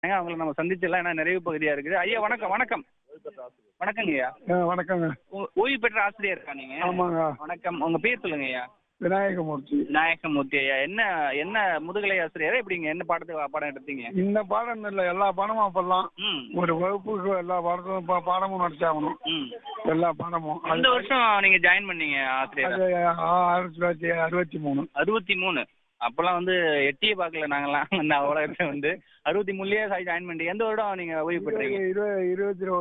ஏங்க அவங்கள நம்ம சந்திச்சிடலாம் ஏன்னா நிறைவு பகுதியா இருக்குது ஐயா வணக்கம் வணக்கம் வணக்கங்க ஐயா ஆ, வணக்கங்க ஓ- ஓய்வு பெற்ற ஆசிரியர் இருக்கா நீங்க ஆமாங்க வணக்கம் உங்க பேர் சொல்லுங்க ஐயா விநாயகமூர்த்தி நாயக்கமூர்த்தி ஐயா என்ன என்ன முதுகலை ஆசிரியரா எப்படிங்க என்ன பாடத்துக்கு பாடம் எடுத்தீங்க இந்த பாடம் இல்லை எல்லா பாடமும் அப்பெல்லாம் ம் ஒரு வகுப்புக்கு எல்லா பாடத்தும் பா- பாடமும் நடத்தாகணும் ம் எல்லா பாடமும் அந்த அது வருஷம் நீங்க ஜாயின் பண்ணீங்க ஆசிரியர் அது ஆயிரத்தி தொள்ளாயிரத்தி அறுபத்தி மூணு அறுபத்தி மூணு அப்பெல்லாம் வந்து எட்டியே பார்க்கல நாங்கெல்லாம் அந்த உலகத்துல வந்து அறுபத்தி மூணுலயே ஜாயின் பண்ணிட்டீங்க எந்த வருடம் நீங்க ஓய்வு பெற்றீங்க இருபது இருபத்தி